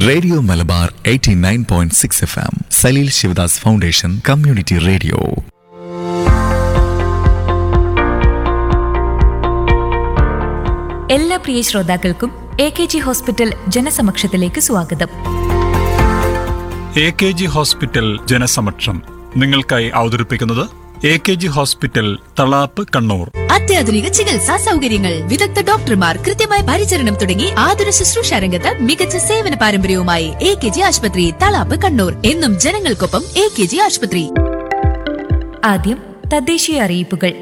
Radio Malabar 89.6 point six F M Saleel Shivdas foundation community radio എല്ലാ പ്രിയ ശ്രോതാക്കൾക്കും എ കെ ജി ഹോസ്പിറ്റൽ ജനസമക്ഷത്തിലേക്ക് സ്വാഗതം എ കെ ജി ഹോസ്പിറ്റൽ ജനസമക്ഷം നിങ്ങൾക്കായി അവതരിപ്പിക്കുന്നത് A K G hospital Thalap Kannur അത്യാധുനിക ചികിത്സാ സൗകര്യങ്ങൾ വിദഗ്ധ ഡോക്ടർമാർ കൃത്യമായ പരിചരണം തുടങ്ങി ആതുര ശുശ്രൂഷ രംഗത്ത് മികച്ച സേവന പാരമ്പര്യവുമായി എ കെ ജി ആശുപത്രി തളാപ്പ് കണ്ണൂർ എന്നും ജനങ്ങൾക്കൊപ്പം എ കെ ജി ആശുപത്രി ആദ്യം തദ്ദേശീയ അറിയിപ്പുകൾ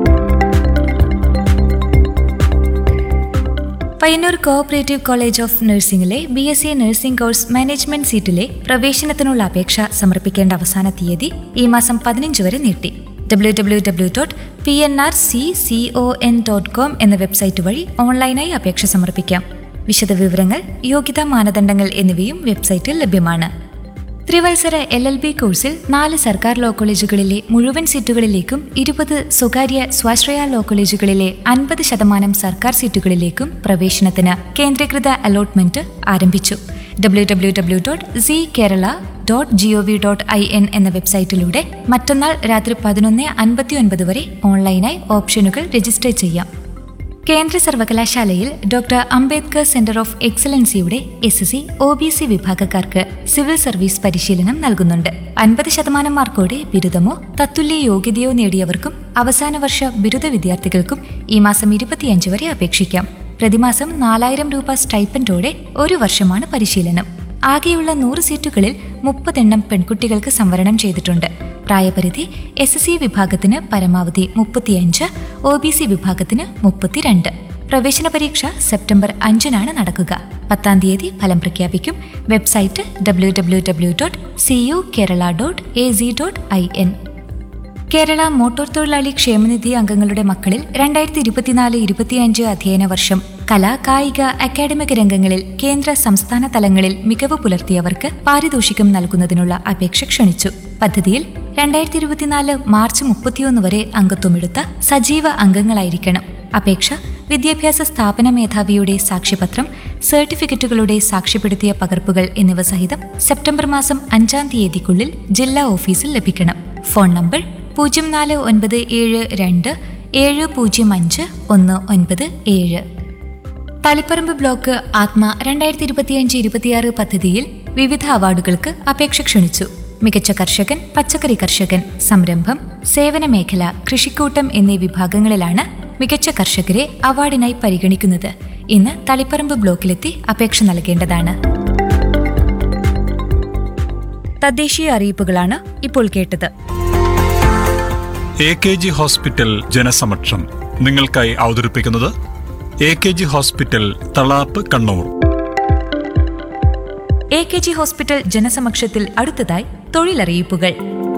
പയ്യന്നൂർ കോഓപ്പറേറ്റീവ് കോളേജ് ഓഫ് നഴ്സിംഗിലെ B S C nursing course management സീറ്റിലെ പ്രവേശനത്തിനുള്ള അപേക്ഷ സമർപ്പിക്കേണ്ട അവസാന തീയതി ഈ മാസം പതിനഞ്ച് വരെ നീട്ടി W W W dot P N R C C O N dot com എന്ന വെബ്സൈറ്റ് വഴി ഓൺലൈനായി അപേക്ഷ സമർപ്പിക്കാം വിശദവിവരങ്ങൾ യോഗ്യതാ മാനദണ്ഡങ്ങൾ എന്നിവയും വെബ്സൈറ്റിൽ ലഭ്യമാണ് ത്രിവത്സര എൽ എൽ ബി കോഴ്സിൽ നാല് സർക്കാർ ലോ കോളേജുകളിലെ മുഴുവൻ സീറ്റുകളിലേക്കും ഇരുപത് സ്വകാര്യ സ്വാശ്രയ ലോ കോളേജുകളിലെ അൻപത് ശതമാനം സർക്കാർ സീറ്റുകളിലേക്കും പ്രവേശനത്തിന് കേന്ദ്രീകൃത അലോട്ട്മെന്റ് ആരംഭിച്ചു W W W dot C Kerala dot G O V dot I N എന്ന വെബ്സൈറ്റിലൂടെ മറ്റന്നാൾ രാത്രി പതിനൊന്ന് അൻപത്തിയൊൻപത് വരെ ഓൺലൈനായി ഓപ്ഷനുകൾ രജിസ്റ്റർ ചെയ്യാം കേന്ദ്ര സർവകലാശാലയിൽ ഡോക്ടർ അംബേദ്കർ സെന്റർ ഓഫ് എക്സലൻസിയുടെ S S C O B C വിഭാഗക്കാർക്ക് സിവിൽ സർവീസ് പരിശീലനം നൽകുന്നുണ്ട് അൻപത് ശതമാനം മാർക്കോടെ ബിരുദമോ തത്തുല്യ യോഗ്യതയോ നേടിയവർക്കും അവസാന വർഷ ബിരുദ വിദ്യാർത്ഥികൾക്കും ഈ മാസം ഇരുപത്തിയഞ്ച് വരെ അപേക്ഷിക്കാം പ്രതിമാസം നാലായിരം രൂപ സ്റ്റൈപ്പൻഡോടെ ഒരു വർഷമാണ് പരിശീലനം ആകെയുള്ള നൂറ് സീറ്റുകളിൽ മുപ്പതെണ്ണം പെൺകുട്ടികൾക്ക് സംവരണം ചെയ്തിട്ടുണ്ട് പ്രായപരിധി എസ് എസ് സി വിഭാഗത്തിന് പരമാവധി മുപ്പത്തിയഞ്ച് ഒ ബി സി വിഭാഗത്തിന് മുപ്പത്തിരണ്ട് പ്രവേശന പരീക്ഷ സെപ്റ്റംബർ അഞ്ചിനാണ് നടക്കുക പത്താം തീയതി ഫലം പ്രഖ്യാപിക്കും website W W W dot C U Kerala dot A C dot I N Kerala motor തൊഴിലാളി ക്ഷേമനിധി അംഗങ്ങളുടെ മക്കളിൽ രണ്ടായിരത്തി ഇരുപത്തിനാല് ഇരുപത്തിയഞ്ച് അധ്യയന വർഷം കലാ കായിക അക്കാഡമിക് രംഗങ്ങളിൽ കേന്ദ്ര സംസ്ഥാന തലങ്ങളിൽ മികവ് പുലർത്തിയവർക്ക് പാരിതോഷികം നൽകുന്നതിനുള്ള അപേക്ഷ ക്ഷണിച്ചു പദ്ധതിയിൽ രണ്ടായിരത്തി ഇരുപത്തിനാല് മാർച്ച് മുപ്പത്തിയൊന്ന് വരെ അംഗത്വമെടുത്ത സജീവ അംഗങ്ങളായിരിക്കണം അപേക്ഷ വിദ്യാഭ്യാസ സ്ഥാപന മേധാവിയുടെ സാക്ഷ്യപത്രം സർട്ടിഫിക്കറ്റുകളുടെ സാക്ഷ്യപ്പെടുത്തിയ പകർപ്പുകൾ എന്നിവ സഹിതം സെപ്റ്റംബർ മാസം അഞ്ചാം തീയതിക്കുള്ളിൽ ജില്ലാ ഓഫീസിൽ ലഭിക്കണം ഫോൺ നമ്പർ പൂജ്യം നാല് ഒൻപത് ഏഴ് രണ്ട് ഏഴ് പൂജ്യം അഞ്ച് ഒന്ന് ഒൻപത് ഏഴ് തളിപ്പറമ്പ് ബ്ലോക്ക് ആത്മ രണ്ടായിരത്തി ഇരുപത്തിയഞ്ച് ഇരുപത്തിയാറ് പദ്ധതിയിൽ വിവിധ അവാർഡുകൾക്ക് അപേക്ഷ ക്ഷണിച്ചു മികച്ച കർഷകൻ പച്ചക്കറി കർഷകൻ സംരംഭം സേവന മേഖല കൃഷിക്കൂട്ടം എന്നീ വിഭാഗങ്ങളിലാണ് മികച്ച കർഷകരെ അവാർഡിനായി പരിഗണിക്കുന്നത് ഇന്ന് തളിപ്പറമ്പ് ബ്ലോക്കിലെത്തി അപേക്ഷ നൽകേണ്ടതാണ് തദ്ദേശീയ അറിയിപ്പുകളാണ് ഇപ്പോൾ കേട്ടത് എ കെ ജി ഹോസ്പിറ്റൽ ജനസമക്ഷം നിങ്ങൾക്കായി അവതരിപ്പിക്കുന്നത് A K G hospital Thalap Kannur A K G hospital ജനസമക്ഷത്തിൽ അടുത്തതായി തൊഴിലറിയിപ്പുകൾ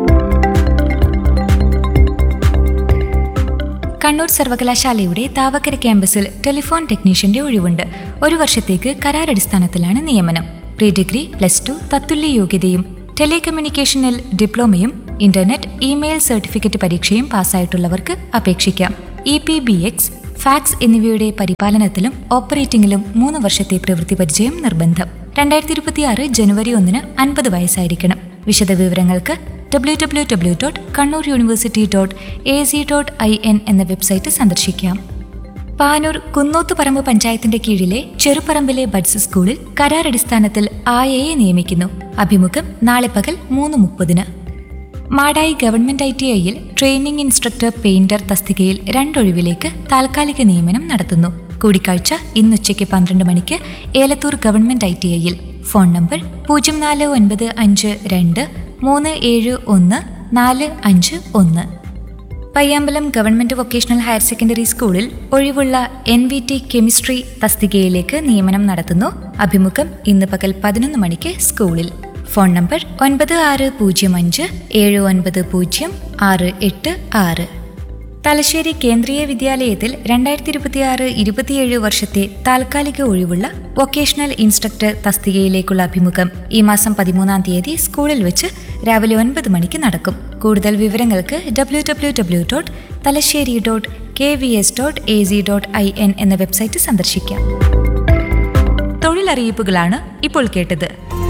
കണ്ണൂർ സർവകലാശാലയുടെ താവക്കര ക്യാമ്പസിൽ ടെലിഫോൺ ടെക്നീഷ്യന്റെ ഒഴിവുണ്ട് ഒരു വർഷത്തേക്ക് കരാറടിസ്ഥാനത്തിലാണ് നിയമനം പ്രീ ഡിഗ്രി പ്ലസ് ടു തത്തുല്യ യോഗ്യതയും ടെലികമ്മ്യൂണിക്കേഷനിൽ ഡിപ്ലോമയും ഇന്റർനെറ്റ് ഇമെയിൽ സർട്ടിഫിക്കറ്റ് പരീക്ഷയും പാസ്സായിട്ടുള്ളവർക്ക് അപേക്ഷിക്കാം E P B X fax എന്നിവയുടെ പരിപാലനത്തിലും ഓപ്പറേറ്റിംഗിലും മൂന്ന് വർഷത്തെ പ്രവൃത്തി പരിചയം നിർബന്ധം രണ്ടായിരത്തി ഇരുപത്തിയാറ് ജനുവരി ഒന്നിന് അൻപത് വയസ്സായിരിക്കണം വിശദവിവരങ്ങൾക്ക് W W W dot Kannur university dot A C dot I N എന്ന വെബ്സൈറ്റ് സന്ദർശിക്കാം പാനൂർ കുന്നോത്തുപറമ്പ് പഞ്ചായത്തിന്റെ കീഴിലെ ചെറുപറമ്പിലെ ബഡ്സ് സ്കൂളിൽ കരാറടിസ്ഥാനത്തിൽ ആയയെ നിയമിക്കുന്നു അഭിമുഖം നാളെ പകൽ മൂന്ന് മുപ്പതിന് മാടായി ഗവൺമെന്റ് ഐ ടി ഐയിൽ ട്രെയിനിംഗ് ഇൻസ്ട്രക്ടർ പെയിന്റർ തസ്തികയിൽ രണ്ടൊഴിവിലേക്ക് താൽക്കാലിക നിയമനം നടത്തുന്നു കൂടിക്കാഴ്ച ഇന്നുച്ചയ്ക്ക് പന്ത്രണ്ട് മണിക്ക് ഏലത്തൂർ ഗവൺമെന്റ് ഐ ടി ഐയിൽ ഫോൺ നമ്പർ പൂജ്യം നാല് ഒൻപത് അഞ്ച് രണ്ട് മൂന്ന് ഏഴ് ഒന്ന് നാല് അഞ്ച് ഒന്ന് Payyambalam government vocational higher secondary സ്കൂളിൽ ഒഴിവുള്ള എൻ വി ടി കെമിസ്ട്രി തസ്തികയിലേക്ക് നിയമനം നടത്തുന്നു അഭിമുഖം ഇന്ന് പകൽ പതിനൊന്ന് മണിക്ക് സ്കൂളിൽ ഫോൺ നമ്പർ ഒൻപത് ആറ് പൂജ്യം അഞ്ച് ഏഴ് ഒൻപത് പൂജ്യം ആറ് എട്ട് ആറ് തലശ്ശേരി കേന്ദ്രീയ വിദ്യാലയത്തിൽ രണ്ടായിരത്തി ഇരുപത്തിയാറ് ഇരുപത്തിയേഴ് വർഷത്തെ താൽക്കാലിക ഒഴിവുള്ള വൊക്കേഷണൽ ഇൻസ്ട്രക്ടർ തസ്തികയിലേക്കുള്ള അഭിമുഖം ഈ മാസം പതിമൂന്നാം തീയതി സ്കൂളിൽ വെച്ച് രാവിലെ ഒൻപത് മണിക്ക് നടക്കും കൂടുതൽ വിവരങ്ങൾക്ക് W W W dot Thalassery dot K V S dot A C dot I N എന്ന വെബ്സൈറ്റ് സന്ദർശിക്കാം തൊഴിൽ തൊഴിലറിയിപ്പുകളാണ് ഇപ്പോൾ കേട്ടത്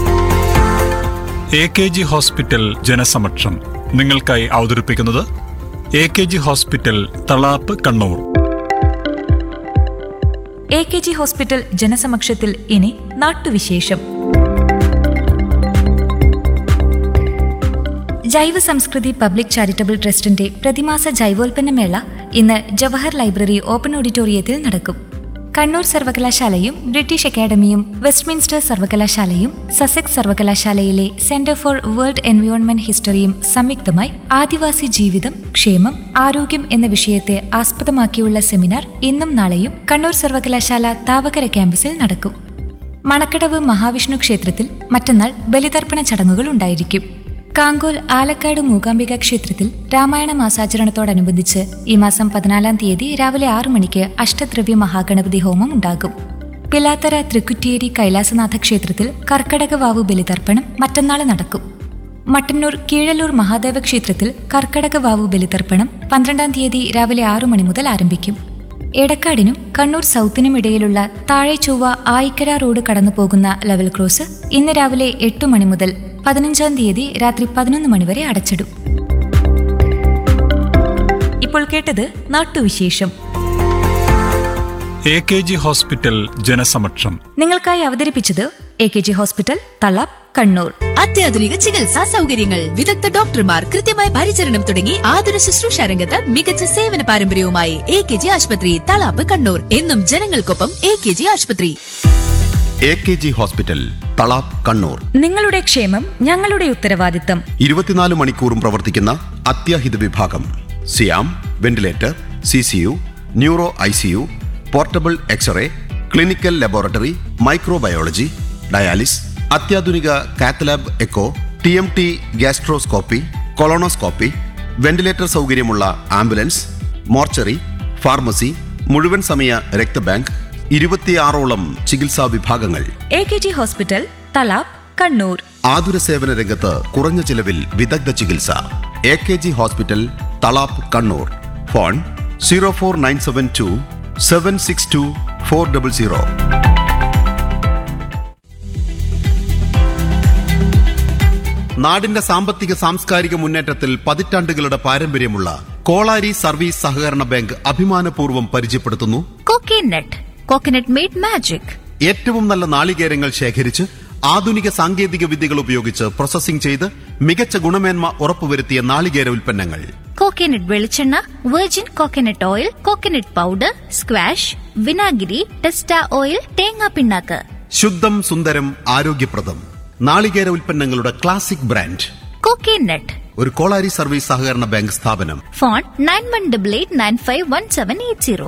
എ കെ ജി ഹോസ്പിറ്റൽ ജനസമക്ഷം നിങ്ങൾക്കായി അവതരിപ്പിക്കുന്നത് A K G hospital Thalap Kannur A K G hospital ജനസമക്ഷത്തിൽ ഇനി നാട്ടുവിശേഷം ജൈവ സംസ്കൃതി പബ്ലിക് ചാരിറ്റബിൾ ട്രസ്റ്റിന്റെ പ്രതിമാസ ജൈവോൽപ്പന്നമേള ഇന്ന് ജവഹർ ലൈബ്രറി ഓപ്പൺ ഓഡിറ്റോറിയത്തിൽ നടക്കും കണ്ണൂർ സർവകലാശാലയും ബ്രിട്ടീഷ് അക്കാദമിയും വെസ്റ്റ്മിൻസ്റ്റർ സർവകലാശാലയും സസെക്സ് സർവകലാശാലയിലെ സെന്റർ ഫോർ വേൾഡ് എൻവയോൺമെന്റ് ഹിസ്റ്ററിയും സംയുക്തമായി ആദിവാസി ജീവിതം ക്ഷേമം ആരോഗ്യം എന്ന വിഷയത്തെ ആസ്പദമാക്കിയുള്ള സെമിനാർ ഇന്നും നാളെയും കണ്ണൂർ സർവകലാശാല താവക്കര ക്യാമ്പസിൽ നടക്കും മണക്കടവ് മഹാവിഷ്ണു ക്ഷേത്രത്തിൽ മറ്റന്നാൾ ബലിതർപ്പണ ചടങ്ങുകൾ ഉണ്ടായിരിക്കും കാങ്കോൽ ആലക്കാട് മൂകാംബിക ക്ഷേത്രത്തിൽ രാമായണ മാസാചരണത്തോടനുബന്ധിച്ച് ഈ മാസം പതിനാലാം തീയതി രാവിലെ ആറു മണിക്ക് അഷ്ടദ്രവ്യ മഹാഗണപതി ഹോമം ഉണ്ടാകും പിലാത്തറ തൃക്കുറ്റിയേരി കൈലാസനാഥ ക്ഷേത്രത്തിൽ കർക്കടക വാവു ബലിതർപ്പണം മറ്റന്നാൾ നടക്കും മട്ടന്നൂർ കീഴല്ലൂർ മഹാദേവ ക്ഷേത്രത്തിൽ കർക്കടക വാവു ബലിതർപ്പണം പന്ത്രണ്ടാം തീയതി രാവിലെ ആറു മണി മുതൽ ആരംഭിക്കും എടക്കാടിനും കണ്ണൂർ സൗത്തിനും ഇടയിലുള്ള താഴെ ചൊവ്വ ആയിക്കര റോഡ് കടന്നു പോകുന്ന ലെവൽ ക്രോസ് ഇന്ന് രാവിലെ എട്ട് മണി മുതൽ പതിനഞ്ചാം തീയതി രാത്രി പതിനൊന്ന് മണിവരെ അടച്ചിടും ഇപ്പോൾ കേട്ടത് നാട്ടുവിശേഷം എ കെ ജി ഹോസ്പിറ്റൽ ജനസമക്ഷം നിങ്ങൾക്കായി അവതരിപ്പിച്ചത് A K G hospital Thalap Kannur അത്യാധുനിക ചികിത്സാ സൗകര്യങ്ങൾ വിദഗ്ധ ഡോക്ടർമാർ കൃത്യമായ പരിചരണം തുടങ്ങി ആതുര ശുശ്രൂഷ രംഗത്ത് മികച്ച സേവന പാരമ്പര്യവുമായി എ കെ ജി ആശുപത്രി തളാപ്പ് കണ്ണൂർ എന്നും ജനങ്ങൾക്കൊപ്പം എ കെ ജി ആശുപത്രി A K G hospital Thalap Kannur നിങ്ങളുടെ ക്ഷേമം ഞങ്ങളുടെ ഉത്തരവാദിത്തം ഇരുപത്തിനാല് മണിക്കൂറും പ്രവർത്തിക്കുന്ന അത്യാഹിത വിഭാഗം സിയാം ventilator C C U neuro I C U portable x-ray clinical laboratory microbiology dialysis അത്യാധുനിക cath lab echo T M T gastroscopy colonoscopy ventilator സൗകര്യമുള്ള ആംബുലൻസ് മോർച്ചറി ഫാർമസി മുഴുവൻ സമയ രക്തബാങ്ക് ഇരുപത്തിയാറോളം ചികിത്സാ വിഭാഗങ്ങൾ A K G hospital Thalap Kannur ആതുര സേവന രംഗത്ത് കുറഞ്ഞ ചിലവിൽ വിദഗ്ധ ചികിത്സ A K G hospital Thalap Kannur phone zero four nine seven two seven six two four double zero നാടിന്റെ സാമ്പത്തിക സാംസ്കാരിക മുന്നേറ്റത്തിൽ പതിറ്റാണ്ടുകളുടെ പാരമ്പര്യമുള്ള കോളാരി സർവീസ് സഹകരണ ബാങ്ക് അഭിമാനപൂർവ്വം പരിചയപ്പെടുത്തുന്നു കോക്കനട്ട് കോക്കനട്ട് മെയ്ഡ് മാജിക് ഏറ്റവും നല്ല നാളികേരങ്ങൾ ശേഖരിച്ച് ആധുനിക സാങ്കേതിക വിദ്യകൾ ഉപയോഗിച്ച് പ്രോസസ്സിംഗ് ചെയ്ത് മികച്ച ഗുണമേന്മ ഉറപ്പുവരുത്തിയ നാളികേര ഉൽപ്പന്നങ്ങൾ കോക്കനട്ട് വെളിച്ചെണ്ണ virgin coconut oil coconut powder squash വിനാഗിരി ടെസ്റ്റ ഓയിൽ തേങ്ങാ പിണ്ണാക്ക് ശുദ്ധം സുന്ദരം ആരോഗ്യപ്രദം നാളികേര ഉൽപ്പന്നങ്ങളുടെ ക്ലാസിക് ബ്രാൻഡ് കോക്കനട്ട് ഒരു കോളാരി സർവീസ് സഹകരണ ബാങ്ക് സ്ഥാപനം phone nine one double eight nine five one seven eight zero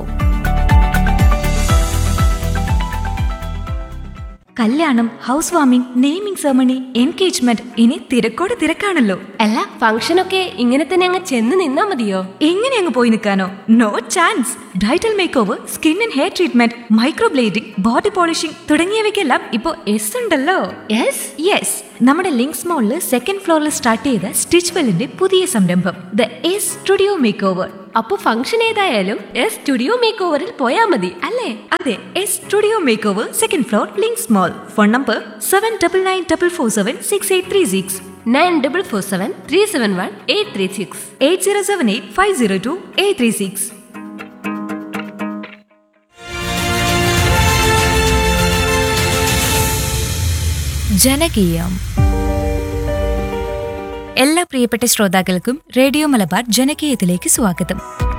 കല്യാണം house warming naming ceremony engagement ഇനി തിരക്കോട് തിരക്കാണല്ലോ അല്ല ഫംഗ്ഷനൊക്കെ ഇങ്ങനെ തന്നെ അങ്ങ് ചെന്ന് നിന്നാ മതിയോ എങ്ങനെ അങ്ങ് പോയി നിൽക്കാനോ no chance bridal make over skin and hair treatment microblading body polishing തുടങ്ങിയവയ്ക്കെല്ലാം ഇപ്പോ എസ് ഉണ്ടല്ലോ യെസ് യെസ് നമ്മുടെ ലിങ്ക്സ് മോളിൽ സെക്കൻഡ് ഫ്ലോറിൽ സ്റ്റാർട്ട് ചെയ്ത സ്റ്റിച്ച് വെല്ലിന്റെ പുതിയ സംരംഭം the S studio make over അപ്പൊ ഫംഗ്ഷൻ ഏതായാലും എസ് സ്റ്റുഡിയോ മേക്ക് ഓവറിൽ പോയാ മതി അല്ലേ അതെ S studio make over second floor Links mall phone number seven double nine double four seven six eight three six nine double four seven three seven one eight three six eight zero seven eight five zero two eight three six ജനകീയം എല്ലാ പ്രിയപ്പെട്ട ശ്രോതാക്കൾക്കും radio Malabar ജനകീയത്തിലേക്ക് സ്വാഗതം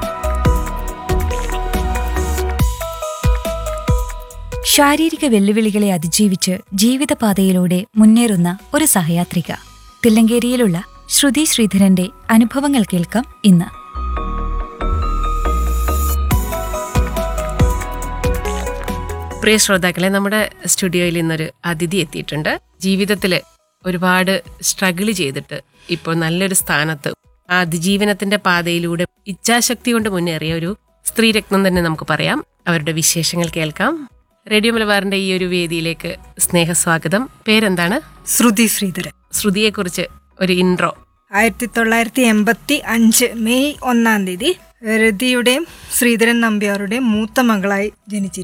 ശാരീരിക വെല്ലുവിളികളെ അതിജീവിച്ച് ജീവിതപാതയിലൂടെ മുന്നേറുന്ന ഒരു സഹയാത്രിക തില്ലങ്കേരിയിലുള്ള ശ്രുതി ശ്രീധരന്റെ അനുഭവങ്ങൾ കേൾക്കാം ഇന്ന് പ്രിയ ശ്രോതാക്കളെ നമ്മുടെ സ്റ്റുഡിയോയിൽ ഇന്നൊരു അതിഥി എത്തിയിട്ടുണ്ട് ജീവിതത്തിൽ ഒരുപാട് സ്ട്രഗിൾ ചെയ്തിട്ട് ഇപ്പോൾ നല്ലൊരു സ്ഥാനത്ത് ആ അതിജീവനത്തിന്റെ പാതയിലൂടെ ഇച്ഛാശക്തി കൊണ്ട് മുന്നേറിയ ഒരു സ്ത്രീരത്നം തന്നെ നമുക്ക് പറയാം അവരുടെ വിശേഷങ്ങൾ കേൾക്കാം റേഡിയോ മലബാറിന്റെ ഈ ഒരു വേദിയിലേക്ക് സ്നേഹസ്വാഗതം പേരെന്താണ് ശ്രുതി ശ്രീധരൻ ശ്രുതിയെക്കുറിച്ച് ഒരു ഇൻട്രോ ആയിരത്തി തൊള്ളായിരത്തി എൺപത്തി അഞ്ച് മെയ് ഒന്നാം തീയതി രതിയുടെയും ശ്രീധരൻ നമ്പ്യാരുടെയും മൂത്ത മകളായി ജനിച്ചു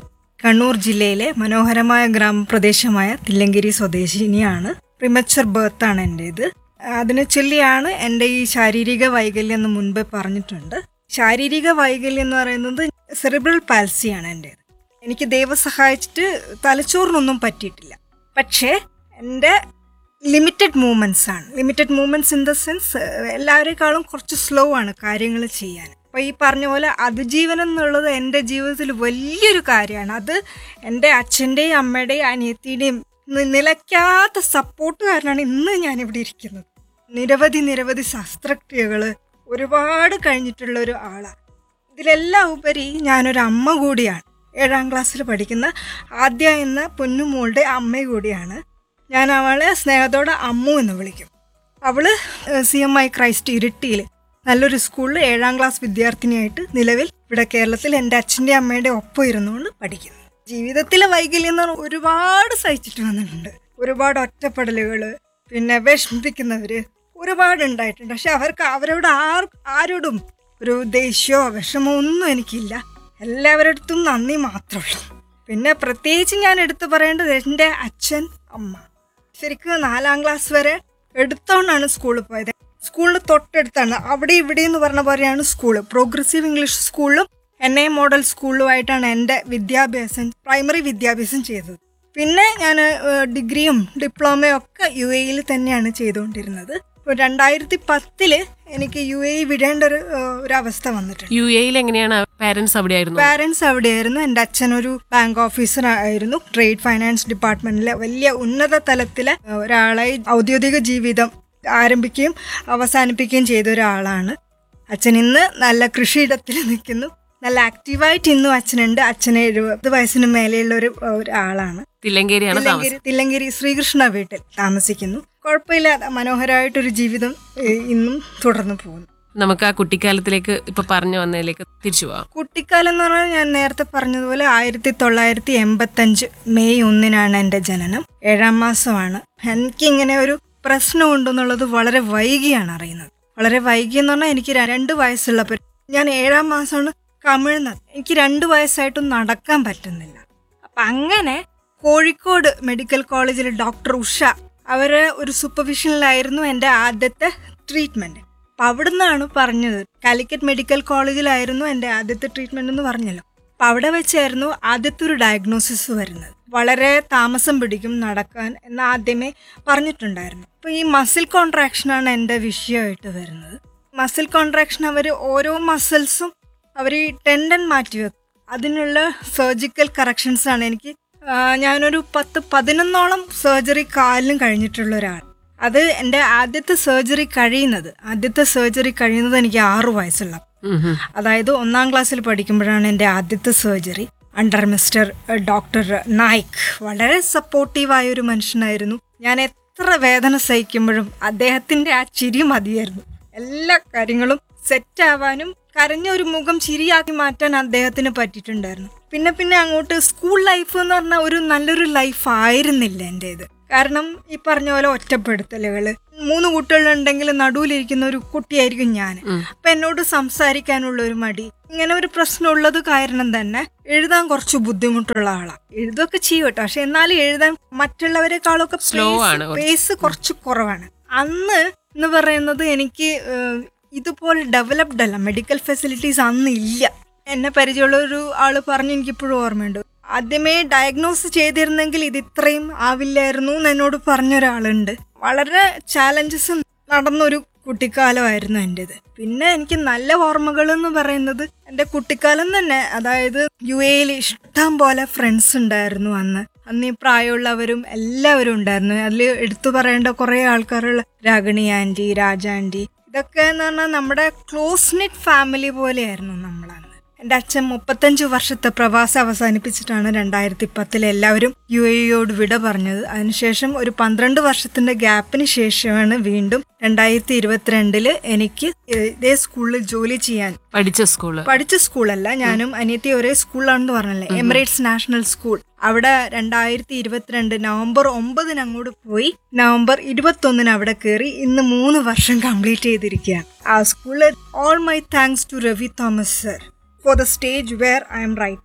കണ്ണൂർ ജില്ലയിലെ മനോഹരമായ ഗ്രാമപ്രദേശമായ തില്ലങ്കേരി സ്വദേശിനിയാണ് പ്രിമച്ചർ ബർത്ത് ആണ് എൻ്റേത് അതിനെ ചൊല്ലിയാണ് എൻ്റെ ഈ ശാരീരിക വൈകല്യം എന്ന് മുൻപേ പറഞ്ഞിട്ടുണ്ട് ശാരീരിക വൈകല്യം എന്ന് പറയുന്നത് സെറിബ്രൽ പാൽസിയാണ് എൻ്റേത് എനിക്ക് ദൈവം സഹായിച്ചിട്ട് തലച്ചോറിനൊന്നും പറ്റിയിട്ടില്ല പക്ഷേ എൻ്റെ ലിമിറ്റഡ് മൂവ്മെൻറ്റ്സ് ആണ് limited movements in the sense എല്ലാവരെക്കാളും കുറച്ച് സ്ലോ ആണ് കാര്യങ്ങൾ ചെയ്യാൻ അപ്പോൾ ഈ പറഞ്ഞ പോലെ അതിജീവനം എന്നുള്ളത് എൻ്റെ ജീവിതത്തിൽ വലിയൊരു കാര്യമാണ് അത് എൻ്റെ അച്ഛൻ്റെയും അമ്മയുടെയും അനിയത്തിയുടെയും നി- നിലയ്ക്കാത്ത സപ്പോർട്ട് കാരണമാണ് ഇന്ന് ഞാനിവിടെ ഇരിക്കുന്നത് നിരവധി നിരവധി ശസ്ത്രക്രിയകൾ ഒരുപാട് കഴിഞ്ഞിട്ടുള്ള ഒരു ആളാണ് ഇതിലെല്ലാം ഉപരി ഞാനൊരു അമ്മ കൂടിയാണ് ഏഴാം ക്ലാസ്സിൽ പഠിക്കുന്ന ആദ്യ എന്ന പൊന്നുമോളുടെ അമ്മ കൂടിയാണ് ഞാൻ അവളെ സ്നേഹത്തോടെ അമ്മു എന്ന് വിളിക്കും അവള് സി എം ഐ ക്രൈസ്റ്റ് ഇരിട്ടിയിൽ നല്ലൊരു സ്കൂളിൽ ഏഴാം ക്ലാസ് വിദ്യാർത്ഥിനിയായിട്ട് നിലവിൽ ഇവിടെ കേരളത്തിൽ എൻ്റെ അച്ഛൻ്റെ അമ്മയുടെ ഒപ്പം ഇരുന്നുകൊണ്ട് പഠിക്കുന്നു ജീവിതത്തിലെ വൈകല്യം എന്ന് പറഞ്ഞാൽ ഒരുപാട് സഹിച്ചിട്ട് വന്നിട്ടുണ്ട് ഒരുപാട് ഒറ്റപ്പെടലുകൾ പിന്നെ വിഷമിപ്പിക്കുന്നവർ ഒരുപാട് ഉണ്ടായിട്ടുണ്ട് പക്ഷെ അവർക്ക് അവരോട് ആർ ആരോടും ഒരു ദേഷ്യമോ വിഷമോ ഒന്നും എനിക്കില്ല എല്ലാവരുടെ അടുത്തും നന്ദി മാത്രമേ ഉള്ളൂ പിന്നെ പ്രത്യേകിച്ച് ഞാൻ എടുത്തു പറയേണ്ടത് എൻ്റെ അച്ഛൻ അമ്മ ശരിക്കും നാലാം ക്ലാസ് വരെ എടുത്തോണ്ടാണ് സ്കൂളിൽ പോയത് സ്കൂളിൽ തൊട്ടടുത്താണ് അവിടെ ഇവിടെ എന്ന് പറഞ്ഞ പോലെയാണ് സ്കൂള് പ്രോഗ്രസീവ് ഇംഗ്ലീഷ് സ്കൂളിലും എൻ ഐ മോഡൽ സ്കൂളിലുമായിട്ടാണ് എൻ്റെ വിദ്യാഭ്യാസം പ്രൈമറി വിദ്യാഭ്യാസം ചെയ്തത് പിന്നെ ഞാൻ ഡിഗ്രിയും ഡിപ്ലോമയും ഒക്കെ യു എയിൽ തന്നെയാണ് ചെയ്തുകൊണ്ടിരുന്നത് ഇപ്പോൾ രണ്ടായിരത്തി പത്തില് എനിക്ക് യു എ വിടേണ്ട ഒരു ഏഹ്, ഒരു അവസ്ഥ വന്നിട്ടുണ്ട് യു എയിൽ എങ്ങനെയാണ് പാരന്റ്സ് അവിടെ ആയിരുന്നു പാരൻസ് അവിടെയായിരുന്നു എൻ്റെ അച്ഛൻ ഒരു ബാങ്ക് ഓഫീസർ ആയിരുന്നു ട്രേഡ് ഫൈനാൻസ് ഡിപ്പാർട്ട്മെന്റിലെ വലിയ ഉന്നത തലത്തിലെ ഏഹ്, ഒരാളായി ഔദ്യോഗിക ജീവിതം ആരംഭിക്കുകയും അവസാനിപ്പിക്കുകയും ചെയ്ത ഒരാളാണ് അച്ഛൻ ഇന്ന് നല്ല കൃഷിയിടത്തിൽ നിൽക്കുന്നു നല്ല ആക്റ്റീവായിട്ട് ഇന്നും അച്ഛനുണ്ട് അച്ഛന് എഴുപത് വയസ്സിന് മേലെയുള്ള ഒരു ഒരാളാണ് തില്ലങ്കേരിയാണ് തില്ലങ്കേരി താമസം തില്ലങ്കേരി ശ്രീകൃഷ്ണ വീട്ടിൽ താമസിക്കുന്നു കുഴപ്പമില്ലാതെ മനോഹരമായിട്ടൊരു ജീവിതം ഏഹ്, ഇന്നും തുടർന്നു പോകുന്നു നമുക്ക് ആ കുട്ടിക്കാലത്തിലേക്ക് ഇപ്പൊ പറഞ്ഞു വന്നതിലേക്ക് തിരിച്ചു പോവാം കുട്ടിക്കാലം എന്ന് പറഞ്ഞാൽ ഞാൻ നേരത്തെ പറഞ്ഞതുപോലെ ആയിരത്തി തൊള്ളായിരത്തി എൺപത്തഞ്ച് മെയ് ഒന്നിനാണ് എൻ്റെ ജനനം ഏഴാം മാസമാണ് എനിക്കിങ്ങനെ ഒരു പ്രശ്നം ഉണ്ടെന്നുള്ളത് വളരെ വൈകിയാണ് അറിയുന്നത് വളരെ വൈകി എന്ന് പറഞ്ഞാൽ എനിക്ക് ര- രണ്ട് വയസ്സുള്ളപ്പോൾ ഞാൻ ഏഴാം മാസമാണ് കമിഴ്ന്നത് എനിക്ക് രണ്ട് വയസ്സായിട്ടും നടക്കാൻ പറ്റുന്നില്ല അപ്പം അങ്ങനെ കോഴിക്കോട് മെഡിക്കൽ കോളേജിൽ ഡോക്ടർ ഉഷ അവരെ ഒരു സൂപ്പർവിഷനിലായിരുന്നു എൻ്റെ ആദ്യത്തെ ട്രീറ്റ്മെൻറ്റ് അപ്പം അവിടുന്നാണ് പറഞ്ഞത് കാലിക്കറ്റ് മെഡിക്കൽ കോളേജിലായിരുന്നു എൻ്റെ ആദ്യത്തെ ട്രീറ്റ്മെന്റ് എന്ന് പറഞ്ഞല്ലോ അപ്പം അവിടെ വെച്ചായിരുന്നു ആദ്യത്തെ ഒരു ഡയഗ്നോസിസ് വരുന്നത് വളരെ താമസം പിടിക്കും നടക്കാൻ എന്ന് ആദ്യമേ പറഞ്ഞിട്ടുണ്ടായിരുന്നു അപ്പോൾ ഈ മസിൽ കോൺട്രാക്ഷനാണ് എൻ്റെ വിഷയമായിട്ട് വരുന്നത് മസിൽ കോൺട്രാക്ഷൻ അവർ ഓരോ മസിൽസും അവർ ഈ ടെൻഡൻ മാറ്റി വെക്കും അതിനുള്ള സർജിക്കൽ കറക്ഷൻസ് ആണ് എനിക്ക് ആ, ഞാനൊരു പത്ത് പതിനൊന്നോളം സർജറി കാലിലും കഴിഞ്ഞിട്ടുള്ള ഒരാൾ അത് എൻ്റെ ആദ്യത്തെ സർജറി കഴിയുന്നത് ആദ്യത്തെ സർജറി കഴിയുന്നത് എനിക്ക് ആറു വയസ്സുള്ള അതായത് ഒന്നാം ക്ലാസ്സിൽ പഠിക്കുമ്പോഴാണ് എൻ്റെ ആദ്യത്തെ surgery under mister doctor Naik വളരെ സപ്പോർട്ടീവായ ഒരു മനുഷ്യനായിരുന്നു ഞാൻ എത്ര വേദന സഹിക്കുമ്പോഴും അദ്ദേഹത്തിൻ്റെ ആ ചിരി മതിയായിരുന്നു എല്ലാ കാര്യങ്ങളും സെറ്റ് ആവാനും കരഞ്ഞ ഒരു മുഖം ചിരിയാക്കി മാറ്റാൻ അദ്ദേഹത്തിന് പറ്റിയിട്ടുണ്ടായിരുന്നു പിന്നെ പിന്നെ അങ്ങോട്ട് സ്കൂൾ ലൈഫ് എന്ന് പറഞ്ഞാൽ ഒരു നല്ലൊരു ലൈഫ് ആയിരുന്നില്ല എൻ്റേത് കാരണം ഈ പറഞ്ഞ പോലെ ഒറ്റപ്പെടുത്തലുകൾ മൂന്ന് കുട്ടികളുണ്ടെങ്കിൽ നടുവിലിരിക്കുന്ന ഒരു കുട്ടിയായിരിക്കും ഞാൻ അപ്പൊ എന്നോട് സംസാരിക്കാനുള്ള ഒരു മടി ഇങ്ങനെ ഒരു പ്രശ്നം ഉള്ളത് കാരണം തന്നെ എഴുതാൻ കുറച്ച് ബുദ്ധിമുട്ടുള്ള ആളാണ് എഴുതൊക്കെ ചെയ്യും കേട്ടോ പക്ഷെ എന്നാലും എഴുതാൻ മറ്റുള്ളവരെക്കാളൊക്കെ Slow ആണ് കുറച്ച്. പേസ് കുറച്ച് കുറവാണ് അന്ന് എന്ന് പറയുന്നത് എനിക്ക് ഏഹ്, ഇതുപോലെ ഡെവലപ്ഡ് അല്ല മെഡിക്കൽ ഫെസിലിറ്റീസ് അന്ന് ഇല്ല എന്നെ പരിചയമുള്ള ഒരു ആള് പറഞ്ഞു എനിക്കിപ്പോഴും ഓർമ്മയുണ്ട് ആദ്യമേ ഡയഗ്നോസ് ചെയ്തിരുന്നെങ്കിൽ ഇത് ഇത്രയും ആവില്ലായിരുന്നു എന്ന് എന്നോട് പറഞ്ഞ ഒരാളുണ്ട് വളരെ ചാലഞ്ചസ് നടന്നൊരു കുട്ടിക്കാലമായിരുന്നു എൻ്റെത് പിന്നെ എനിക്ക് നല്ല ഓർമ്മകൾ എന്ന് പറയുന്നത് എൻ്റെ കുട്ടിക്കാലം തന്നെ അതായത് യു എയിൽ ഇഷ്ടം പോലെ ഫ്രണ്ട്സ് ഉണ്ടായിരുന്നു അന്ന് അന്ന് ഈ പ്രായമുള്ളവരും എല്ലാവരും ഉണ്ടായിരുന്നു അതിൽ എടുത്തു പറയേണ്ട കുറേ ആൾക്കാരുള്ള രാഗിണി ആൻറ്റി രാജ ആൻറ്റി ഇതൊക്കെ എന്ന് പറഞ്ഞാൽ നമ്മുടെ ക്ലോസ് നെറ്റ് ഫാമിലി പോലെയായിരുന്നു നമ്മളന്ന് എൻ്റെ അച്ഛൻ മുപ്പത്തഞ്ച് വർഷത്തെ പ്രവാസം അവസാനിപ്പിച്ചിട്ടാണ് രണ്ടായിരത്തി പത്തിൽ എല്ലാവരും യു എയോട് വിട പറഞ്ഞത് അതിനുശേഷം ഒരു പന്ത്രണ്ട് വർഷത്തിന്റെ ഗ്യാപ്പിന് ശേഷമാണ് വീണ്ടും രണ്ടായിരത്തി ഇരുപത്തിരണ്ടില് എനിക്ക് ഇതേ സ്കൂളിൽ ജോലി ചെയ്യാൻ പഠിച്ച സ്കൂള് പഠിച്ച സ്കൂളല്ല ഞാനും അനിയത്തി ഒരേ സ്കൂളിലാണെന്ന് പറഞ്ഞല്ലേ എമിറേറ്റ്സ് നാഷണൽ സ്കൂൾ അവിടെ രണ്ടായിരത്തി ഇരുപത്തിരണ്ട് നവംബർ ഒമ്പതിന് അങ്ങോട്ട് പോയി നവംബർ ഇരുപത്തൊന്നിന് അവിടെ കയറി ഇന്ന് മൂന്ന് വർഷം കംപ്ലീറ്റ് ചെയ്തിരിക്കുകയാണ് ആ സ്കൂളിൽ all my thanks to Ravi Thomas sir for the stage where I'm right now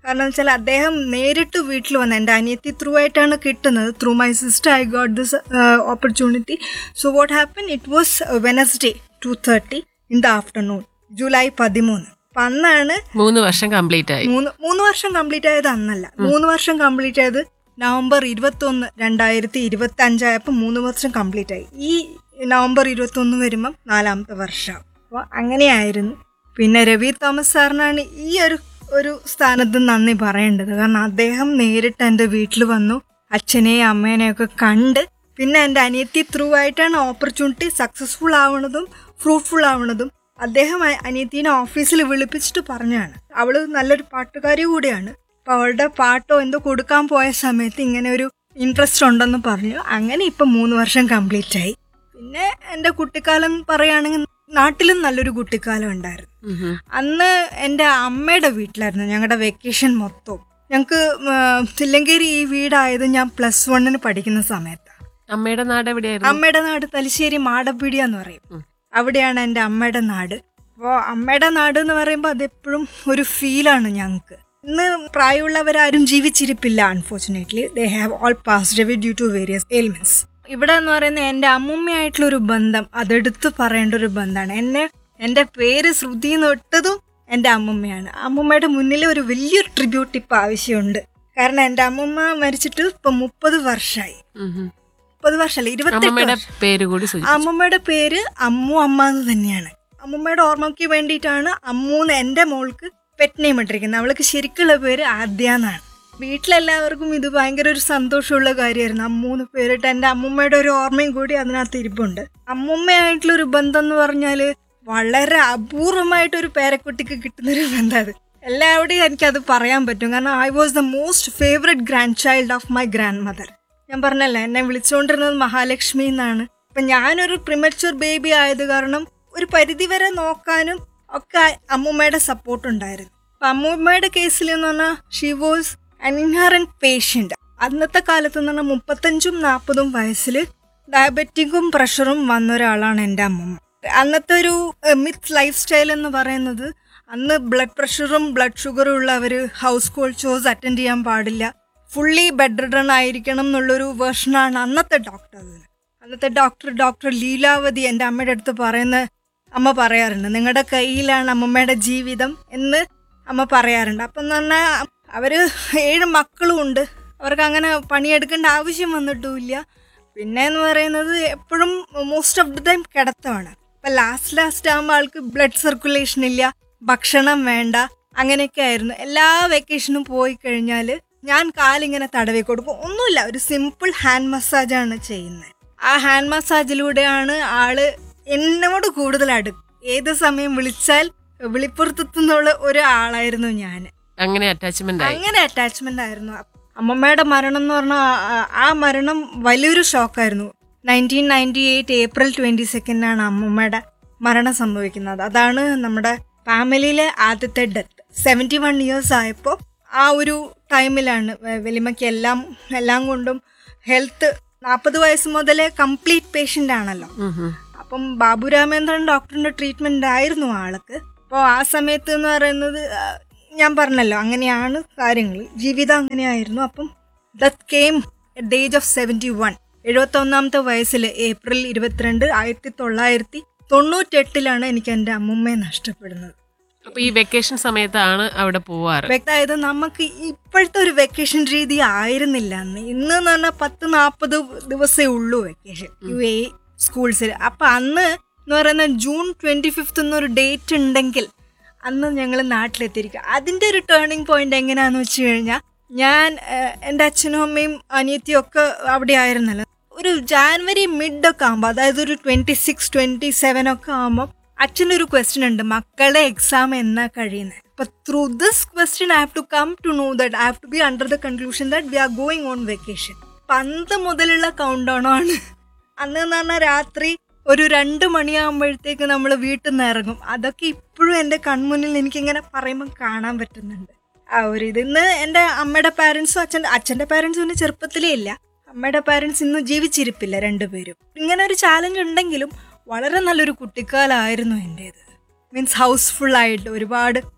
കാരണം വെച്ചാൽ അദ്ദേഹം നേരിട്ട് വീട്ടിൽ വന്ന് എൻ്റെ അനിയത്തി ത്രൂ ആയിട്ടാണ് കിട്ടുന്നത് through my sister I got this opportunity so what happen it was Wednesday two thirty in the afternoon July പതിമൂന്ന് അപ്പം അന്നാണ് മൂന്ന് വർഷം കംപ്ലീറ്റ് ആയി മൂന്ന് മൂന്ന് വർഷം കംപ്ലീറ്റ് ആയത് അന്നല്ല മൂന്ന് വർഷം കംപ്ലീറ്റ് ആയത് നവംബർ ഇരുപത്തി ഒന്ന് രണ്ടായിരത്തി ഇരുപത്തി അഞ്ചായപ്പോൾ മൂന്ന് വർഷം കംപ്ലീറ്റ് ആയി ഈ നവംബർ ഇരുപത്തി ഒന്ന് വരുമ്പം നാലാമത്തെ വർഷം അപ്പോൾ അങ്ങനെയായിരുന്നു പിന്നെ രവി തോമസ് സാറിനാണ് ഈ ഒരു ഒരു സ്ഥാനത്ത് നന്ദി പറയേണ്ടത് കാരണം അദ്ദേഹം നേരിട്ട് എൻ്റെ വീട്ടിൽ വന്നു അച്ഛനെയും അമ്മേനെയൊക്കെ കണ്ട് പിന്നെ എൻ്റെ അനിയത്തി ത്രൂ ആയിട്ടാണ് ഓപ്പർച്യൂണിറ്റി സക്സസ്ഫുൾ ആവണതും ഫ്രൂട്ട്ഫുൾ ആവണതും അദ്ദേഹം അ- അനിയത്തീനെ ഓഫീസിൽ വിളിപ്പിച്ചിട്ട് പറഞ്ഞാണ് അവള് നല്ലൊരു പാട്ടുകാരി കൂടിയാണ് അപ്പൊ അവളുടെ പാട്ടോ എന്തോ കൊടുക്കാൻ പോയ സമയത്ത് ഇങ്ങനെ ഒരു ഇൻട്രസ്റ്റ് ഉണ്ടെന്ന് പറഞ്ഞു അങ്ങനെ ഇപ്പൊ മൂന്ന് വർഷം കംപ്ലീറ്റ് ആയി പിന്നെ എൻ്റെ കുട്ടിക്കാലം പറയുകയാണെങ്കിൽ നാട്ടിലും നല്ലൊരു കുട്ടിക്കാലം ഉണ്ടായിരുന്നു അന്ന് എൻ്റെ അമ്മയുടെ വീട്ടിലായിരുന്നു ഞങ്ങളുടെ വെക്കേഷൻ മൊത്തവും ഞങ്ങൾക്ക് തില്ലങ്കേരി ഈ വീടായത് ഞാൻ പ്ലസ് വണ്ണിന് പഠിക്കുന്ന സമയത്താണ് അമ്മയുടെ നാട് എവിടെയായിരുന്നു അമ്മയുടെ നാട് തലശ്ശേരി മാടപ്പീടിയ എന്ന് പറയും അവിടെയാണ് എൻ്റെ അമ്മയുടെ നാട് അപ്പോൾ അമ്മയുടെ നാട് എന്ന് പറയുമ്പോൾ അതെപ്പോഴും ഒരു ഫീലാണ് ഞങ്ങൾക്ക് ഇന്ന് പ്രായമുള്ളവരാരും ജീവിച്ചിരിപ്പില്ല unfortunately they have all passed away due to various ailments ഇവിടെ എന്ന് പറയുന്നത് എൻ്റെ അമ്മുമ്മയായിട്ടുള്ള ഒരു ബന്ധം അതെടുത്ത് പറയേണ്ട ഒരു ബന്ധമാണ് എന്നെ എൻ്റെ പേര് ശ്രുതി എന്ന് ഇട്ടതും എൻ്റെ അമ്മുമ്മയാണ് അമ്മുമ്മയുടെ മുന്നിൽ ഒരു വലിയൊരു ട്രിബ്യൂട്ട് ഇപ്പം ആവശ്യമുണ്ട് കാരണം എൻ്റെ അമ്മുമ്മ മരിച്ചിട്ട് ഇപ്പം മുപ്പത് വർഷമായി മുപ്പത് വർഷമല്ല ഇരുപത്തെട്ട് അമ്മമ്മയുടെ വർഷം പേര് കൂടി സൂചിപ്പിച്ചു അമ്മമ്മയുടെ പേര് അമ്മു അമ്മ എന്ന് തന്നെയാണ് അമ്മമ്മയുടെ ഓർമ്മയ്ക്ക് വേണ്ടിയിട്ടാണ് അമ്മു എന്ന് എൻ്റെ മോൾക്ക് പെറ്റ് നെയിം ഇട്ടിരിക്കുന്നത് അവൾക്ക് ശരിക്കുള്ള പേര് ആദ്യ എന്നാണ് വീട്ടിലെല്ലാവർക്കും ഇത് ഭയങ്കര ഒരു സന്തോഷമുള്ള കാര്യമായിരുന്നു അമ്മു എന്ന് പേരിട്ട് എൻ്റെ അമ്മുമ്മയുടെ ഒരു ഓർമ്മയും കൂടി അതിനകത്ത് ഇരിപ്പുണ്ട് അമ്മുമ്മയായിട്ടുള്ള ഒരു ബന്ധം എന്ന് പറഞ്ഞാൽ വളരെ അപൂർവമായിട്ട് ഒരു പേരക്കുട്ടിക്ക് കിട്ടുന്ന ഒരു ബന്ധം അത് എല്ലാവരുടെയും എനിക്കത് പറയാൻ പറ്റും കാരണം I was the most favourite grandchild of my grandmother ഞാൻ പറഞ്ഞല്ലേ എന്നെ വിളിച്ചുകൊണ്ടിരുന്നത് മഹാലക്ഷ്മി എന്നാണ് അപ്പൊ ഞാനൊരു പ്രിമച്വർ ബേബി ആയത് കാരണം ഒരു പരിധി വരെ നോക്കാനും ഒക്കെ അമ്മൂമ്മയുടെ സപ്പോർട്ട് ഉണ്ടായിരുന്നു അപ്പൊ അമ്മൂമ്മയുടെ കേസിൽ എന്ന് പറഞ്ഞാൽ she was an inherent patient അന്നത്തെ കാലത്ത് എന്ന് പറഞ്ഞാൽ മുപ്പത്തഞ്ചും നാൽപ്പതും വയസ്സിൽ ഡയബറ്റിക്കും പ്രഷറും വന്ന ഒരാളാണ് എൻ്റെ അമ്മൂമ്മ അന്നത്തെ ഒരു മിത്ത് ലൈഫ് സ്റ്റൈൽ എന്ന് പറയുന്നത് അന്ന് ബ്ലഡ് പ്രഷറും ബ്ലഡ് ഷുഗറും ഉള്ളവർ ഹൗസ് കോൾ ഷോസ് അറ്റൻഡ് ചെയ്യാൻ പാടില്ല ഫുള്ളി ബെഡ് റിഡൺ ആയിരിക്കണം എന്നുള്ളൊരു വേർഷനാണ് അന്നത്തെ ഡോക്ടർ അന്നത്തെ ഡോക്ടർ ഡോക്ടർ ലീലാവതി എൻ്റെ അമ്മയുടെ അടുത്ത് പറയുന്ന അമ്മ പറയാറുണ്ട് നിങ്ങളുടെ കയ്യിലാണ് അമ്മമ്മയുടെ ജീവിതം എന്ന് അമ്മ പറയാറുണ്ട് അപ്പം എന്ന് പറഞ്ഞാൽ അവർ ഏഴ് മക്കളും ഉണ്ട് അവർക്ക് അങ്ങനെ പണിയെടുക്കേണ്ട ആവശ്യം വന്നിട്ടുമില്ല പിന്നെ എന്ന് പറയുന്നത് എപ്പോഴും മോസ്റ്റ് ഓഫ് ദി ടൈം കിടത്തമാണ് അപ്പം ലാസ്റ്റ് ലാസ്റ്റ് ആകുമ്പോൾ ആൾക്ക് ബ്ലഡ് സർക്കുലേഷൻ ഇല്ല ഭക്ഷണം വേണ്ട അങ്ങനെയൊക്കെ ആയിരുന്നു എല്ലാ വെക്കേഷനും പോയി കഴിഞ്ഞാൽ ഞാൻ കാലിങ്ങനെ തടവി കൊടുക്കും ഒന്നുമില്ല ഒരു സിമ്പിൾ ഹാൻഡ് മസാജാണ് ചെയ്യുന്നത് ആ ഹാൻഡ് മസാജിലൂടെയാണ് ആള് എന്നോട് കൂടുതൽ അടുക്കും ഏത് സമയം വിളിച്ചാൽ വിളിപ്പുറത്തെത്തുന്നുള്ള ഒരു ആളായിരുന്നു ഞാൻ അങ്ങനെ അറ്റാച്ച്മെന്റ് ആയി അങ്ങനെ അറ്റാച്ച്മെന്റ് ആയിരുന്നു അമ്മമ്മയുടെ മരണം എന്ന് പറഞ്ഞാൽ ആ- ആ മരണം വലിയൊരു ഷോക്കായിരുന്നു nineteen ninety eight April twenty സെക്കൻഡിനാണ് അമ്മമ്മയുടെ മരണം സംഭവിക്കുന്നത് അതാണ് നമ്മുടെ ഫാമിലിയിലെ ആദ്യത്തെ ഡെത്ത് സെവൻറ്റി വൺ ഇയേഴ്സ് ആയപ്പോൾ ആ ഒരു ടൈമിലാണ് വെ- വലിയമ്മയ്ക്ക് എല്ലാം എല്ലാം കൊണ്ടും ഹെൽത്ത് നാൽപ്പത് വയസ്സ് മുതലേ കംപ്ലീറ്റ് പേഷ്യൻ്റ് ആണല്ലോ അപ്പം ബാബു രാമേന്ദ്രൻ ഡോക്ടറിന്റെ ട്രീറ്റ്മെന്റ് ആയിരുന്നു ആൾക്ക് അപ്പോൾ ആ സമയത്ത് എന്ന് പറയുന്നത് ആ, ഞാൻ പറഞ്ഞല്ലോ അങ്ങനെയാണ് കാര്യങ്ങൾ ജീവിതം അങ്ങനെയായിരുന്നു അപ്പം that came at the age of seventy one എഴുപത്തി ഒന്നാമത്തെ വയസ്സിൽ ഏപ്രിൽ ഇരുപത്തിരണ്ട് ആയിരത്തി തൊള്ളായിരത്തി തൊണ്ണൂറ്റെട്ടിലാണ് എനിക്ക് എൻ്റെ അമ്മുമ്മയെ നഷ്ടപ്പെടുന്നത് അപ്പൊ ഈ വെക്കേഷൻ സമയത്താണ് അവിടെ പോവാറ് അതായത് നമുക്ക് ഇപ്പോഴത്തെ ഒരു വെക്കേഷൻ രീതി ആയിരുന്നില്ല അന്ന് ഇന്ന് എന്ന് പറഞ്ഞാൽ പത്ത് നാൽപ്പത് ദിവസമേ ഉള്ളൂ വെക്കേഷൻ യു എ സ്കൂൾസിൽ അപ്പൊ അന്ന് എന്ന് പറയുന്ന ജൂൺ ട്വന്റി ഫിഫ്ത്ത് എന്നൊരു ഡേറ്റ് ഉണ്ടെങ്കിൽ അന്ന് ഞങ്ങൾ നാട്ടിലെത്തിയിരിക്കുക അതിന്റെ ഒരു ടേണിംഗ് പോയിന്റ് എങ്ങനെയാന്ന് വെച്ച് കഴിഞ്ഞാൽ ഞാൻ ഏഹ്, എൻ്റെ അച്ഛനും അമ്മയും അനിയത്തിയും ഒക്കെ അവിടെ ആയിരുന്നല്ലോ ഒരു ജാനുവരി മിഡ് ഒക്കെ ആകുമ്പോൾ അതായത് ഒരു ട്വന്റി സിക്സ് ട്വന്റി സെവൻ ഒക്കെ ആകുമ്പോൾ അച്ഛനൊരു ക്വസ്റ്റ്യൻ ഉണ്ട് മക്കളുടെ എക്സാം എന്നാ കഴിയുന്നത് അപ്പൊ through this question I have to come to know that I have to be under the conclusion that we are going on vacation പന്ത് മുതലുള്ള കൗണ്ട് ഡൗൺ ആണ് അന്ന് എന്ന് പറഞ്ഞാൽ രാത്രി ഒരു രണ്ട് മണിയാകുമ്പോഴത്തേക്ക് നമ്മൾ വീട്ടിൽ നിന്ന് ഇറങ്ങും അതൊക്കെ ഇപ്പോഴും എൻ്റെ കൺമുന്നിൽ എനിക്കിങ്ങനെ പറയുമ്പോൾ കാണാൻ പറ്റുന്നുണ്ട് ആ ഒരു ഇത് ഇന്ന് എൻ്റെ അമ്മയുടെ പാരൻസും അച്ഛൻ്റെ അച്ഛൻ്റെ പാരൻസും ഇന്ന് ചെറുപ്പത്തിലേ ഇല്ല അമ്മയുടെ പാരൻസ് ഇന്ന് ജീവിച്ചിരിപ്പില്ല രണ്ടുപേരും ഇങ്ങനെ ഒരു ചാലഞ്ച് ഉണ്ടെങ്കിലും വളരെ നല്ലൊരു കുട്ടിക്കാലമായിരുന്നു എൻ്റേത് മീൻസ് ഹൗസ്ഫുൾ ആയിട്ട് ഒരുപാട്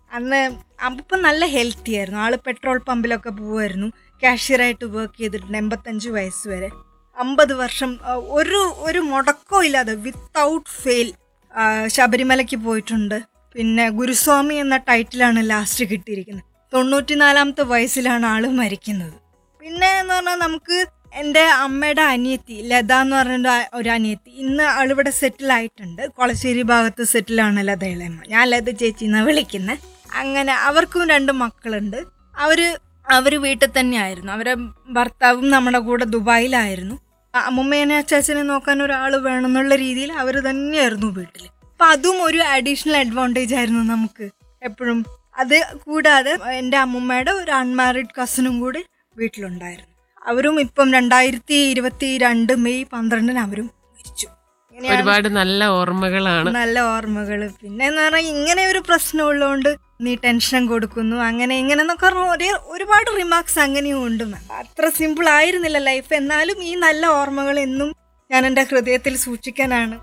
അന്ന് അപ്പം നല്ല ഹെൽത്തി ആയിരുന്നു ആള് പെട്രോൾ പമ്പിലൊക്കെ പോവായിരുന്നു കാഷ്യറായിട്ട് വർക്ക് ചെയ്തിട്ടുണ്ട് എൺപത്തഞ്ച് വയസ്സ് വരെ അമ്പത് വർഷം ആ, ഒരു ഒരു മുടക്കവും ഇല്ലാതെ വിത്തൗട്ട് ഫെയിൽ ശബരിമലയ്ക്ക് പോയിട്ടുണ്ട് പിന്നെ ഗുരുസ്വാമി എന്ന ടൈറ്റിലാണ് ലാസ്റ്റ് കിട്ടിയിരിക്കുന്നത് തൊണ്ണൂറ്റിനാലാമത്തെ വയസ്സിലാണ് ആള് മരിക്കുന്നത് പിന്നെ എന്ന് പറഞ്ഞാൽ നമുക്ക് എൻ്റെ അമ്മയുടെ അനിയത്തി ലത എന്ന് പറഞ്ഞ ഒരു അനിയത്തി ഇന്ന് ആളിവിടെ സെറ്റിൽ ആയിട്ടുണ്ട് കൊളശ്ശേരി ഭാഗത്ത് സെറ്റിലാണ് ലത ഇളയമ്മ ഞാൻ ലത ചേച്ചി എന്നാണ് വിളിക്കുന്നത് അങ്ങനെ അവർക്കും രണ്ട് മക്കളുണ്ട് അവര് അവര് വീട്ടിൽ തന്നെയായിരുന്നു അവരെ ഭർത്താവും നമ്മുടെ കൂടെ ദുബായിലായിരുന്നു അ- അമ്മുമ്മേനെ അച്ചാച്ചനെ നോക്കാൻ ഒരാൾ വേണമെന്നുള്ള രീതിയിൽ അവർ തന്നെയായിരുന്നു വീട്ടിൽ അപ്പൊ അതും ഒരു അഡീഷണൽ അഡ്വാൻറ്റേജ് ആയിരുന്നു നമുക്ക് എപ്പോഴും അത് കൂടാതെ എൻ്റെ അമ്മുമ്മയുടെ ഒരു അൺമാരിഡ് കസിനും കൂടി വീട്ടിലുണ്ടായിരുന്നു അവരും ഇപ്പം രണ്ടായിരത്തി ഇരുപത്തി രണ്ട് മെയ് പന്ത്രണ്ടിന് അവരും മരിച്ചു ഇങ്ങനെയാണ് ഒരുപാട് നല്ല ഓർമ്മകളാണ് നല്ല ഓർമ്മകൾ പിന്നെ എന്ന് പറഞ്ഞാൽ ഇങ്ങനെ ഒരു പ്രശ്നമുള്ളതുകൊണ്ട് നീ ടെൻഷൻ കൊടുക്കുന്നു അങ്ങനെ ഇങ്ങനെ എന്നൊക്കെ പറഞ്ഞ ഒരേ ഒരുപാട് റിമാർക്സ് അങ്ങനെയും ഉണ്ട് ma'am. അത്ര സിമ്പിൾ ആയിരുന്നില്ല ലൈഫ് എന്നാലും ഈ നല്ല ഓർമ്മകൾ എന്നും ഞാൻ എൻ്റെ ഹൃദയത്തിൽ സൂക്ഷിക്കാനാണ്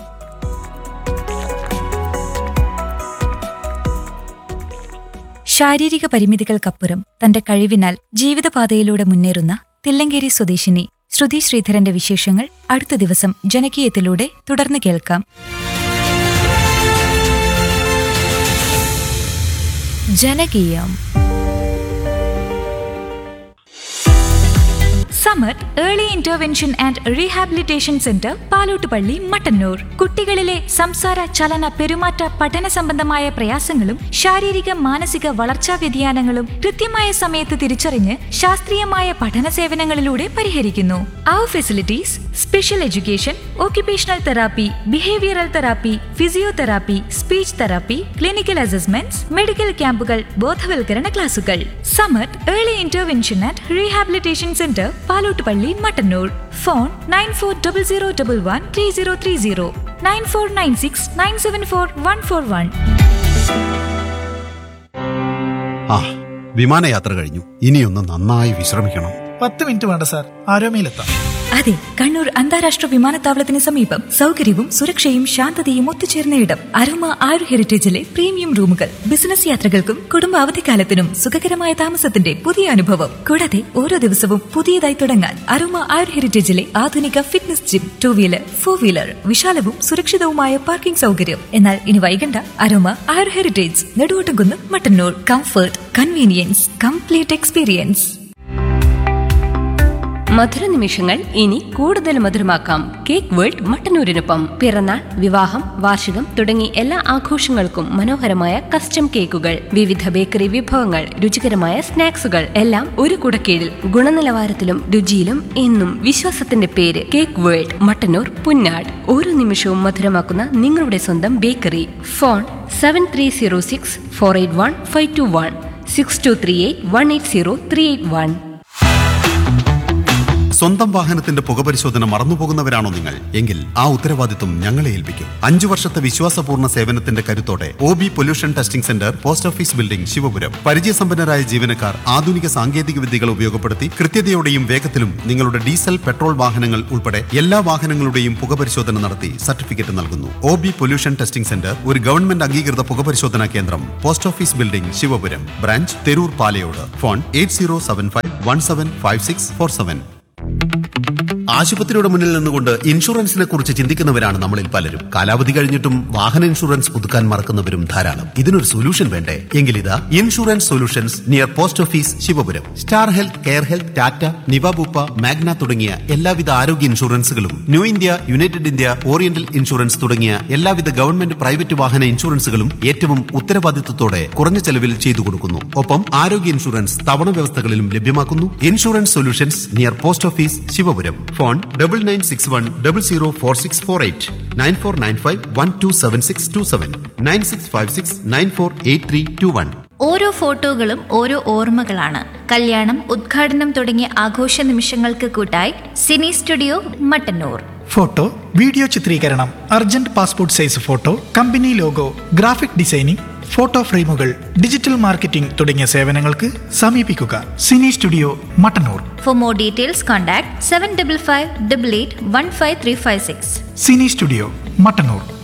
ശാരീരിക പരിമിതികൾക്കപ്പുറം തന്റെ കഴിവിനാൽ ജീവിതപാതയിലൂടെ മുന്നേറുന്ന തില്ലങ്കേരി സ്വദേശിനി ശ്രുതി ശ്രീധരന്റെ വിശേഷങ്ങൾ അടുത്ത ദിവസം ജനകീയത്തിലൂടെ തുടർന്ന് കേൾക്കാം ജനകീയം Samath early intervention and rehabilitation centre Palottupalli Mattannur കുട്ടികളിലെ സംസാര ചലന പെരുമാറ്റ പഠന സംബന്ധമായ പ്രയാസങ്ങളും ശാരീരിക മാനസിക വളർച്ചാ വ്യതിയാനങ്ങളും കൃത്യമായ സമയത്ത് തിരിച്ചറിഞ്ഞ് ശാസ്ത്രീയമായ പഠന സേവനങ്ങളിലൂടെ പരിഹരിക്കുന്നു അവർ facilities special education occupational therapy behavioural therapy physiotherapy speech therapy clinical assessments medical ക്യാമ്പുകൾ ബോധവൽക്കരണ ക്ലാസുകൾ Samath early intervention and rehabilitation centre Palottupalli Mattannur phone nine four double zero double one three zero three zero nine four nine six nine seven four one four one ആ വിമാനയാത്ര കഴിഞ്ഞു ഇനിയൊന്ന് നന്നായി വിശ്രമിക്കണം പത്ത് minute വേണ്ട sir ആരോമയിലെത്താം അതെ കണ്ണൂർ അന്താരാഷ്ട്ര വിമാനത്താവളത്തിന് സമീപം സൗകര്യവും സുരക്ഷയും ശാന്തതയും ഒത്തുചേർന്ന ഇടം അരോമ ആരു ഹെറിറ്റേജിലെ പ്രീമിയം റൂമുകൾ ബിസിനസ് യാത്രകൾക്കും കുടുംബ അവധിക്കാലത്തിനും സുഖകരമായ താമസത്തിന്റെ പുതിയ അനുഭവം കൂടാതെ ഓരോ ദിവസവും പുതിയതായി തുടങ്ങാൻ അരോമ ആരു ഹെറിറ്റേജിലെ ആധുനിക fitness gym two wheeler four wheeler വിശാലവും സുരക്ഷിതവുമായ പാർക്കിംഗ് സൗകര്യം എന്നാൽ ഇനി വൈകണ്ട Aroma Aaru heritage Neduvottumkunnu Mattannur comfort convenience complete experience മധുര നിമിഷങ്ങൾ ഇനി കൂടുതൽ മധുരമാക്കാം കേക്ക് വേൾഡ് മട്ടന്നൂരിനൊപ്പം പിറന്നാൾ വിവാഹം വാർഷികം തുടങ്ങി എല്ലാ ആഘോഷങ്ങൾക്കും മനോഹരമായ കസ്റ്റം കേക്കുകൾ വിവിധ ബേക്കറി വിഭവങ്ങൾ രുചികരമായ സ്നാക്സുകൾ എല്ലാം ഒരു കുടക്കീഴിൽ ഗുണനിലവാരത്തിലും രുചിയിലും എന്നും വിശ്വാസത്തിന്റെ പേര് കേക്ക് വേൾഡ് മട്ടന്നൂർ പുന്നാട് ഓരോ നിമിഷവും മധുരമാക്കുന്ന നിങ്ങളുടെ സ്വന്തം bakery phone seven three zero six four eight one five two one six two three eight one eight zero three eight one സ്വന്തം വാഹനത്തിന്റെ പുകപരിശോധന മറന്നുപോകുന്നവരാണോ നിങ്ങൾ എങ്കിൽ ആ ഉത്തരവാദിത്വം ഞങ്ങളെ ഏൽപ്പിക്കും അഞ്ചു വർഷത്തെ വിശ്വാസപൂർണ്ണ സേവനത്തിന്റെ കരുത്തോടെ O B pollution testing centre post office building Sivapuram പരിചയസമ്പന്നരായ ജീവനക്കാർ ആധുനിക സാങ്കേതിക വിദ്യകൾ ഉപയോഗപ്പെടുത്തി കൃത്യതയോടെയും വേഗത്തിലും നിങ്ങളുടെ ഡീസൽ പെട്രോൾ വാഹനങ്ങൾ ഉൾപ്പെടെ എല്ലാ വാഹനങ്ങളുടെയും പുകപരിശോധന നടത്തി സർട്ടിഫിക്കറ്റ് നൽകുന്നു O B pollution testing centre ഒരു ഗവൺമെന്റ് അംഗീകൃത പുകപരിശോധനാ കേന്ദ്രം post office building Sivapuram branch Theroor Palayode phone eight zero seven five one seven five six four seven ആശുപത്രിയുടെ മുന്നിൽ നിന്നുകൊണ്ട് ഇൻഷുറൻസിനെ കുറിച്ച് ചിന്തിക്കുന്നവരാണ് നമ്മളിൽ പലരും കാലാവധി കഴിഞ്ഞിട്ടും വാഹന ഇൻഷുറൻസ് പുതുക്കാൻ മറക്കുന്നവരും ധാരാളം ഇതിനൊരു സൊല്യൂഷൻ വേണ്ടേ എങ്കിലിതാ insurance solutions near post office Sivapuram star health care health Tata Niva Bupa Magna തുടങ്ങിയ എല്ലാവിധ ആരോഗ്യ ഇൻഷുറൻസുകളും New India United India Oriental insurance തുടങ്ങിയ എല്ലാവിധ ഗവൺമെന്റ് പ്രൈവറ്റ് വാഹന ഇൻഷുറൻസുകളും ഏറ്റവും ഉത്തരവാദിത്വത്തോടെ കുറഞ്ഞ ചെലവിൽ ചെയ്തു കൊടുക്കുന്നു ഒപ്പം ആരോഗ്യ ഇൻഷുറൻസ് തവണ വ്യവസ്ഥകളിലും ലഭ്യമാക്കുന്നു insurance solutions near post office Sivapuram phone double nine six one double zero four six four eight nine four nine five one two seven six two seven nine six five six nine four eight three two one ഓരോ ഫോട്ടോകളും ഓരോ ഓർമ്മകളാണ് കല്യാണം ഉദ്ഘാടനം തുടങ്ങിയ ആഘോഷ നിമിഷങ്ങൾക്ക് കൂട്ടായി cine studio Mattannur photo video ചിത്രീകരണം urgent passport size photo company logo graphic designing photo ഫ്രെയിമുകൾ ഡിജിറ്റൽ മാർക്കറ്റിംഗ് തുടങ്ങിയ സേവനങ്ങൾക്ക് സമീപിക്കുക cine studio Mattannur for more details contact seven double five double eight one five three five six cine studio Mattannur